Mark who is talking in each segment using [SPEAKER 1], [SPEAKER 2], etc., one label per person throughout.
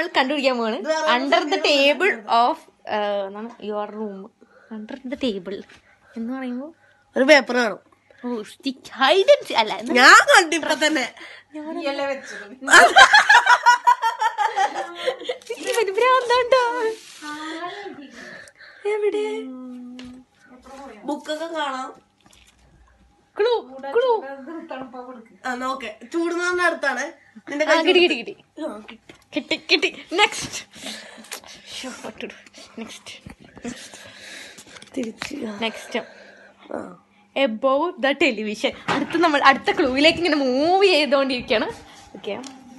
[SPEAKER 1] നമ്മൾ കണ്ടുപിടിക്കാൻ പോവാണ് under the table of your room under the table എന്ന് പറയുമ്പോ
[SPEAKER 2] ഒരു പേപ്പർ കാണും
[SPEAKER 1] ഓ സ്റ്റിക്ക് ഹൈഡ് അല്ല എന്ന്
[SPEAKER 2] ഞാൻ കണ്ടിപ്പോ തന്നെ
[SPEAKER 1] ഇവന് ഭ്രാന്താണ്ടോ എവിടെ
[SPEAKER 2] ബുക്കൊക്കെ കാണാം
[SPEAKER 1] ക്ലൂ ക്ലൂ
[SPEAKER 2] ആ നോക്കെ ചൂടുന്നതിന്റെ അടുത്താണ് നിന്റെ
[SPEAKER 1] ആ
[SPEAKER 2] കൈ
[SPEAKER 1] കിട്ടി കിട്ടി കിട്ടി
[SPEAKER 2] ആ, കിട്ടി.
[SPEAKER 1] കിട്ടി കിട്ടി നെക്സ്റ്റ് നെക്സ്റ്റ്
[SPEAKER 2] തിരിച്ച്
[SPEAKER 1] നെക്സ്റ്റ്
[SPEAKER 2] ആ.
[SPEAKER 1] എബോവ് ദ ടെലിവിഷൻ അടുത്ത നമ്മൾ അടുത്ത ക്ലൂവിലേക്ക് ഇങ്ങനെ മൂവ് ചെയ്തുകൊണ്ടിരിക്കുകയാണ് ഓക്കെ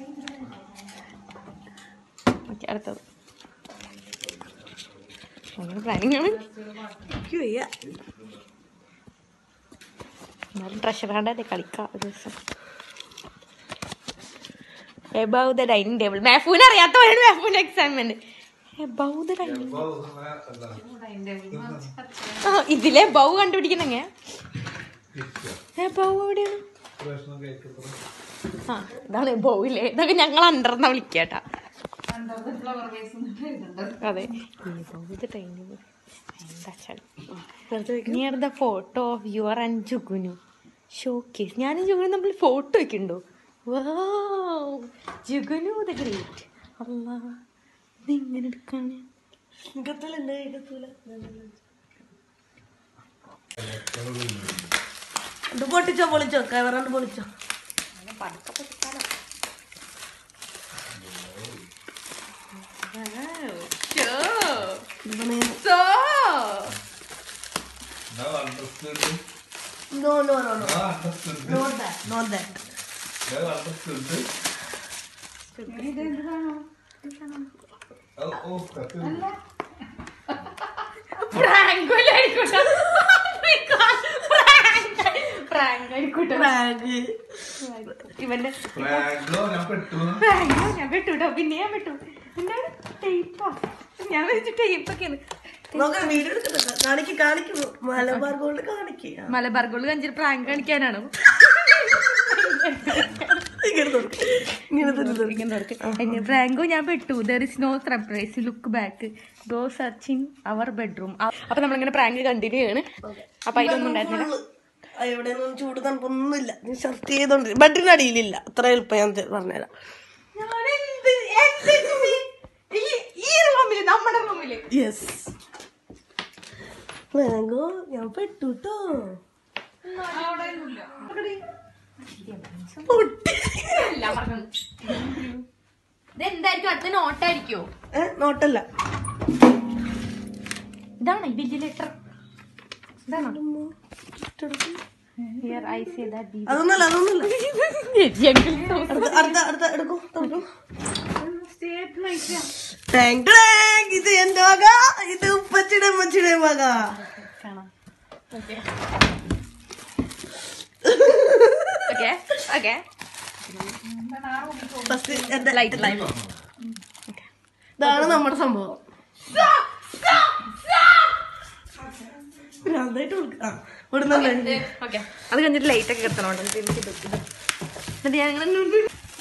[SPEAKER 1] ഓക്കെ അടുത്തത് ഭയങ്കര planning ആണ്
[SPEAKER 2] എനിക്ക് വയ്യ.
[SPEAKER 1] എന്നാലും ട്രഷർ കണ്ടല്ലേ കളിക്കാം ഒരു ദിവസം എബവ് ദ ഡൈനിങ് ടേബിൾ മാഫൂന് അറിയാത്തവരാണ് മാഫൂന് എക്സാമിന് എബവ് ദ ഡൈനിങ് ആ ഇതിലെ ബൗ കണ്ടുപിടിക്കുന്ന എങ്ങനെയാ ബൗ എവിടെയാണ് ആ ഇതാണ് ബൗയില്ലേ ഇതൊക്കെ ഞങ്ങൾ അണ്ടർന്നാ വിളിക്കാട്ടാ അതെ near the photo of your and Jugunu showcase ഞാനും ജുഗുനു നമ്മൾ ഫോട്ടോ വെക്കുന്നുണ്ടോ വാ ജുഗുനു ദ ഗ്രേറ്റ് അല്ലാ ഇത് ഇങ്ങനെ എടുക്കാണ്
[SPEAKER 2] എനിക്കത്തില്ല, എന്റെ കൈ കത്തൂല. ഇത് പൊട്ടിച്ചോ പൊളിച്ചോ കവറാണ്ട് പൊളിച്ചോ ഇവനെ no no no no not that not that
[SPEAKER 1] prank ആയിക്കോട്ടെ
[SPEAKER 2] ബാഗ്
[SPEAKER 1] ഇവന്റെ
[SPEAKER 3] പ്രാങ്കോ ഞാൻ പെട്ടു
[SPEAKER 1] പ്രാങ്കോ ഞാൻ പെട്ടുട്ടോ പിന്നെ ഞാൻ പെട്ടു എന്താണ് ടേപ്പാ ഞാൻ വെച്ച് ടേപ്പൊക്കെയാണ്
[SPEAKER 2] നോക്കാം വീഡിയോ എടുക്കട്ടെ കാണിക്ക് കാണിക്കും മലബാർ ഗോൾഡ് കാണിക്കുക
[SPEAKER 1] മലബാർ ഗോൾഡ് കഞ്ചിൽ പ്രാങ്ക് കാണിക്കാനാണ്
[SPEAKER 2] ഇങ്ങനെ തുറക്ക്. ഇങ്ങനെ തന്നെ തുറക്ക്.
[SPEAKER 1] പ്രാങ്കോ ഞാൻ പെട്ടു there is no surprise look back go searching our bedroom അപ്പൊ നമ്മളിങ്ങനെ പ്രാങ്ക് കണ്ടിന്യൂ ചെയ്യാണ് അപ്പൊ അതിലൊന്നും ഉണ്ടായിരുന്നില്ല
[SPEAKER 2] ഫുള്ള്. ആ, എവിടെയൊന്നും ചൂട് തണുപ്പൊന്നുമില്ല ഞാൻ ഷർട്ട് ചെയ്തോണ്ട് ബെഡിന് അടിയിലില്ല അത്ര എളുപ്പം ഞാൻ ത- പറഞ്ഞുതരാം
[SPEAKER 1] ഈ റൂമില് നമ്മുടെ റൂമില്
[SPEAKER 2] യെസ് മാംഗോ ഞാൻ പെട്ടുട്ടോ
[SPEAKER 1] ഇതെന്തായിരിക്കും അടുത്ത നോട്ടായിരിക്കോ
[SPEAKER 2] ഏ നോട്ടല്ല
[SPEAKER 1] ഇതാണ് ഈ വലിയ ലെറ്റർ ഇതാണോ ഹിയർ ഐ സേ ദാറ്റ്
[SPEAKER 2] അതൊന്നല്ല അതൊന്നല്ല അടുത്ത അടുത്ത അടുത്ത എടുക്കൂ തുറക്കൂ ടാങ് ടാങ്. ഇത് എന്റെ വക ഇത് ഉപ്പച്ചിയുടെ ഉമ്മച്ചിയുടെ വക
[SPEAKER 1] കാണാം ഓക്കെ ഓക്കെ ഓക്കെ
[SPEAKER 2] ഫസ്റ്റ് എന്റെ
[SPEAKER 1] ലൈറ്റ് ലൈറ്റ്
[SPEAKER 2] ഇതാണ് നമ്മുടെ സംഭവം ഭ്രാന്തായിട്ട് കൊടുക്ക ആ ഇവിടുന്ന്
[SPEAKER 1] ഓക്കെ അത് കഴിഞ്ഞിട്ട് ലൈറ്റ് ഒക്കെ കിടത്തണോണ്ട് എന്നിട്ട് എനിക്ക് ഇത് ഇത്. എന്നിട്ട് ഞാൻ ഇങ്ങനെ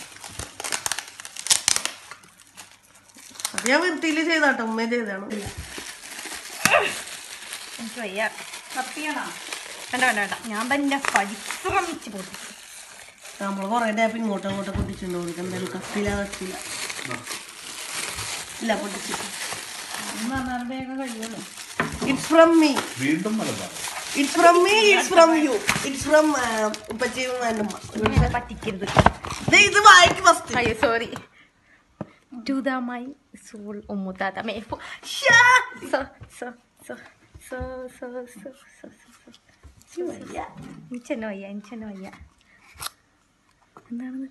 [SPEAKER 2] അത് ഞാൻ വൃത്തിയിൽ ചെയ്താട്ടോ ഉമ്മ ചെയ്താണ്
[SPEAKER 1] എനിക്ക് വയ്യ വേണ്ട വേണ്ട വേണ്ട ഞാൻ തന്നെ പരിശ്രമിച്ച് പോയി
[SPEAKER 2] നമ്മൾ കൊറേ ടാപ്പ് ഇങ്ങോട്ടും അങ്ങോട്ടും പൊട്ടിച്ചിട്ടുണ്ട് കൊടുക്ക എന്തായാലും കത്തില്ല കത്തില്ല ഇല്ല പൊട്ടിച്ചു ഇറ്റ്സ് ഫ്രം മീ
[SPEAKER 3] വീണ്ടും Malabar
[SPEAKER 2] it's from me it's from you it's from ഉപ്പച്ചിയും എൻ്റെ ഉമ്മ
[SPEAKER 1] പറ്റിക്കരുത്
[SPEAKER 2] ദേ ഇത് വായിക്ക് ഫസ്റ്റ്
[SPEAKER 1] അയ്യോ sorry to the my soul ഉമ്മുത്താത്ത മേഫു എനിച്ചെന്നെ വയ്യ എനിച്ചെന്നെ വയ്യ എന്താണ്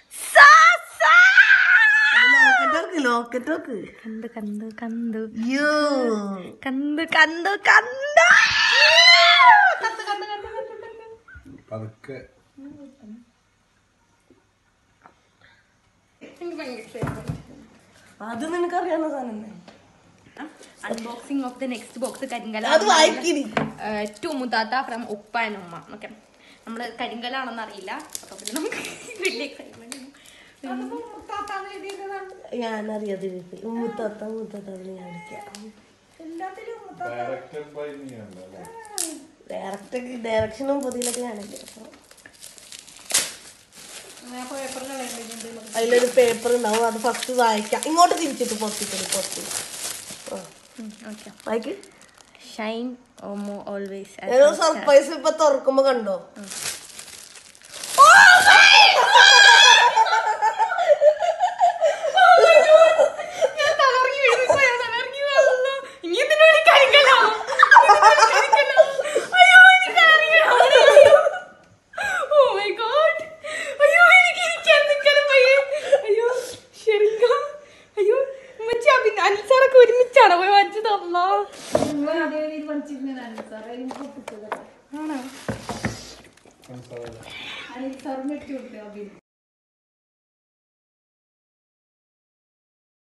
[SPEAKER 2] ലോക്കറ്റ് ലോക്കറ്റ് നോക്ക്
[SPEAKER 1] കന്ത് കന്ത് കന്ത്
[SPEAKER 2] യോ
[SPEAKER 1] കന്ത് കന്ത് കന്ത് കന്ത് കന്ത് കന്ത് കന്ത് കന്ത്
[SPEAKER 3] പതുക്കെ
[SPEAKER 1] എനിക്ക് ഭയങ്കര excitement.
[SPEAKER 2] അത് നിനക്കറിയാവുന്ന സാധനം തന്നെ
[SPEAKER 1] unboxing of the next box കരിങ്കല
[SPEAKER 2] അത് വായിക്കിനി
[SPEAKER 1] ടു മുത്താത്ത ഫ്രം ഉപ്പ ആൻഡ് ഉമ്മ ഓക്കെ നമ്മൾ കരിങ്കലാണെന്ന് അറിയില്ല അപ്പൊ പിന്നെ നമുക്ക് വലിയ എക്സൈറ്റ്മെന്റ്
[SPEAKER 2] ഞാനറിയാതെ മുത്തത്ത മുത്തത്ത ഞാൻ വിളിക്കാം
[SPEAKER 3] ഡയറക്റ്റഡ് ബൈ നീ അല്ലേ
[SPEAKER 2] ഡയറക്റ്റ് ഡയറക്ഷനും പൊതിയിലൊക്കെ ഞാനല്ലേ അപ്പൊ അതിലൊരു പേപ്പർ ഉണ്ടാവും അത് ഫസ്റ്റ് വായിക്കാം ഇങ്ങോട്ട് തിരിച്ചിട്ട് പൊത്തിക്കല് പൊത്തി
[SPEAKER 1] ഓക്കെ
[SPEAKER 2] വായിക്ക്
[SPEAKER 1] ഷൈൻ ഓമോ ഓൾവേസ്
[SPEAKER 2] ഏതോ സർപ്രൈസ് ഇപ്പൊ തുറക്കുമ്പോ കണ്ടോ
[SPEAKER 1] ഞാൻ തലകറങ്ങി വീഴുന്നു. ഞാൻ തലകറങ്ങി വീഴുന്നു. ഇനി എന്തിനാ ഈ കരിങ്കലോ? കരിങ്കലോ? അയ്യോ, എനിക്ക് അറിയാം. Oh my God. അയ്യോ, എനിക്ക് ഇരിക്കാൻ നിൽക്കണം പയ്യെ. അയ്യോ, ശരിക്കാ? അയ്യോ, ഉമ്മച്ചി അഭിന- അൻസാറൊക്കെ ഒരുമിച്ചാണോ പോയി വാങ്ങിച്ചത് അല്ലാ ആണോ
[SPEAKER 3] മനസ്സിലാവില്ല